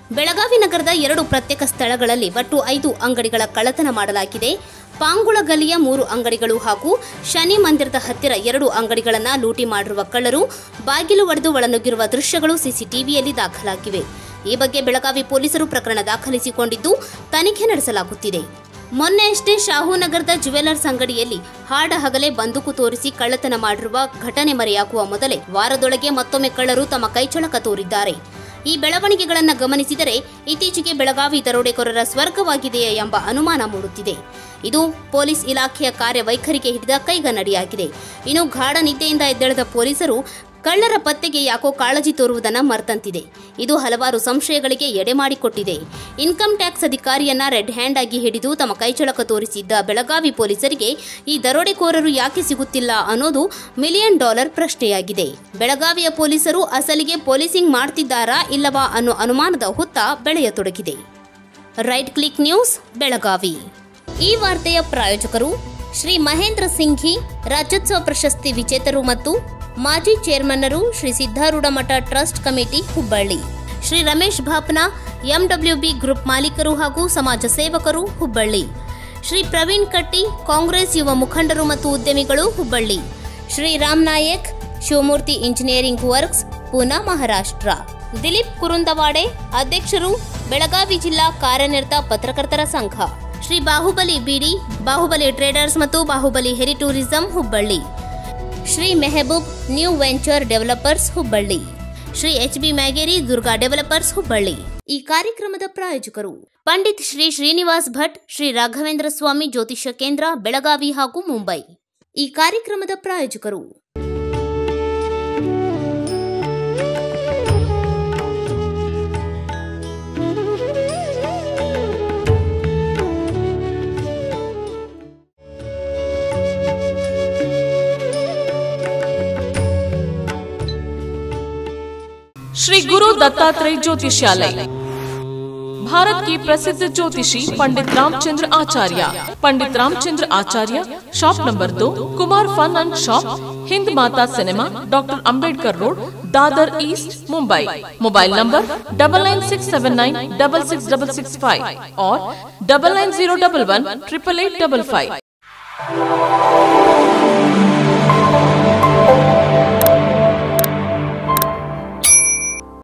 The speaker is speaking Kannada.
ಬೆಳಗಾವಿ ನಗರದ ಎರಡು ಪ್ರತ್ಯೇಕ ಸ್ಥಳಗಳಲ್ಲಿ ಒಟ್ಟು ಐದು ಅಂಗಡಿಗಳ ಕಳ್ಳತನ ಮಾಡಲಾಗಿದೆ ಪಾಂಗುಳ ಗಲಿಯ ಮೂರು ಅಂಗಡಿಗಳು ಹಾಗೂ ಶನಿ ಮಂದಿರದ ಹತ್ತಿರ ಎರಡು ಅಂಗಡಿಗಳನ್ನು ಲೂಟಿ ಮಾಡಿರುವ ಕಳ್ಳರು ಬಾಗಿಲು ಒಡೆದು ಒಳನುಗ್ಗಿರುವ ದೃಶ್ಯಗಳು ಸಿಸಿಟಿವಿಯಲ್ಲಿ ದಾಖಲಾಗಿವೆ ಈ ಬಗ್ಗೆ ಬೆಳಗಾವಿ ಪೊಲೀಸರು ಪ್ರಕರಣ ದಾಖಲಿಸಿಕೊಂಡಿದ್ದು ತನಿಖೆ ನಡೆಸಲಾಗುತ್ತಿದೆ ಮೊನ್ನೆಯಷ್ಟೇ ಶಾಹುನಗರದ ಜುವೆಲರ್ಸ್ ಅಂಗಡಿಯಲ್ಲಿ ಹಾಡ ಹಗಲೇ ಬಂದೂಕು ತೋರಿಸಿ ಕಳ್ಳತನ ಮಾಡಿರುವ ಘಟನೆ ಮರೆಯಾಗುವ ಮೊದಲೇ ವಾರದೊಳಗೆ ಮತ್ತೊಮ್ಮೆ ಕಳ್ಳರು ತಮ್ಮ ಕೈಚಳಕ ತೋರಿದ್ದಾರೆ ಈ ಬೆಳವಣಿಗೆಗಳನ್ನು ಗಮನಿಸಿದರೆ ಇತ್ತೀಚೆಗೆ ಬೆಳಗಾವಿ ದರೋಡೆಕೋರರ ಸ್ವರ್ಗವಾಗಿದೆಯೇ ಎಂಬ ಅನುಮಾನ ಮೂಡುತ್ತಿದೆ ಇದು ಪೊಲೀಸ್ ಇಲಾಖೆಯ ಕಾರ್ಯವೈಖರಿಗೆ ಹಿಡಿದ ಕೈಗನ್ನಡಿಯಾಗಿದೆ ಇನ್ನು ಗಾಢ ನಿದ್ದೆಯಿಂದ ಎದ್ದೇಳದ ಪೊಲೀಸರು ಕಳ್ಳರ ಪತ್ತೆಗೆ ಯಾಕೋ ಕಾಳಜಿ ತೋರುವುದನ್ನ ಮರ್ತಂತಿದೆ ಇದು ಹಲವಾರು ಸಂಶಯಗಳಿಗೆ ಎಡೆ ಮಾಡಿಕೊಟ್ಟಿದೆ ಇನ್ಕಮ್ ಟ್ಯಾಕ್ಸ್ ಅಧಿಕಾರಿಯನ್ನ ರೆಡ್ ಹ್ಯಾಂಡ್ ಆಗಿ ಹಿಡಿದು ತಮ್ಮ ಕೈಚಳಕ ತೋರಿಸಿದ್ದ ಬೆಳಗಾವಿ ಪೊಲೀಸರಿಗೆ ಈ ದರೋಡೆಕೋರರು ಯಾಕೆ ಸಿಗುತ್ತಿಲ್ಲ ಅನ್ನೋದು ಮಿಲಿಯನ್ ಡಾಲರ್ ಪ್ರಶ್ನೆಯಾಗಿದೆ ಬೆಳಗಾವಿಯ ಪೊಲೀಸರು ಅಸಲಿಗೆ ಪೊಲೀಸಿಂಗ್ ಮಾಡ್ತಿದ್ದಾರಾ ಇಲ್ಲವಾ ಅನ್ನೋ ಅನುಮಾನದ ಹುತ್ತ ಬೆಳೆಯತೊಡಗಿದೆ ರೈಟ್ ಕ್ಲಿಕ್ ನ್ಯೂಸ್ ಬೆಳಗಾವಿ ಈ ವಾರ್ತೆಯ ಪ್ರಾಯೋಜಕರು ಶ್ರೀ ಮಹೇಂದ್ರ ಸಿಂಘಿ ರಾಜ್ಯೋತ್ಸವ ಪ್ರಶಸ್ತಿ ವಿಜೇತರು ಮತ್ತು ಮಾಜಿ ಚೇರ್ಮನ್ನರು Shri Siddharoodha Math trust committee Hubballi Shri Ramesh Bafna MWB group ಮಾಲೀಕರು ಹಾಗೂ ಸಮಾಜ ಸೇವಕರು ಹುಬ್ಬಳ್ಳಿ ಶ್ರೀ ಪ್ರವೀಣ್ ಕಟ್ಟಿ ಕಾಂಗ್ರೆಸ್ ಯುವ ಮುಖಂಡರು ಮತ್ತು ಉದ್ಯಮಿಗಳು ಹುಬ್ಬಳ್ಳಿ ಶ್ರೀ ರಾಮ್ ನಾಯಕ್ ಶಿವಮೂರ್ತಿ ಇಂಜಿನಿಯರಿಂಗ್ ವರ್ಕ್ಸ್ ಪೂನಾ ಮಹಾರಾಷ್ಟ್ರ ದಿಲೀಪ್ ಕುರುಂದವಾಡೆ ಅಧ್ಯಕ್ಷರು ಬೆಳಗಾವಿ ಜಿಲ್ಲಾ ಕಾರ್ಯನಿರತ ಪತ್ರಕರ್ತರ ಸಂಘ ಶ್ರೀ ಬಾಹುಬಲಿ ಬಿಡಿ ಬಾಹುಬಲಿ ಟ್ರೇಡರ್ಸ್ ಮತ್ತು ಬಾಹುಬಲಿ ಹೆರಿ tourism Hubballi Shri Mehboob new venture developers Hubballi Shri H B Myageri Durga developers Hubballi ಈ ಕಾರ್ಯಕ್ರಮದ ಪ್ರಾಯೋಜಕರು ಪಂಡಿತ್ ಶ್ರೀ ಶ್ರೀನಿವಾಸ್ ಭಟ್ ಶ್ರೀ ರಾಘವೇಂದ್ರ ಸ್ವಾಮಿ ಜ್ಯೋತಿಷ್ಯ ಕೇಂದ್ರ ಬೆಳಗಾವಿ ಹಾಗೂ ಮುಂಬೈ ಈ ಕಾರ್ಯಕ್ರಮದ ಪ್ರಾಯೋಜಕರು श्री गुरु दत्तात्रेय ज्योतिषालय भारत की प्रसिद्ध ज्योतिषी पंडित रामचंद्र आचार्य पंडित रामचंद्र आचार्य शॉप नंबर दो Kumar fun and shop Hind Mata cinema doctor Ambedkar road Dadar east Mumbai mobile number double nine six seven nine double six double six five और double nine zero double one triple eight double five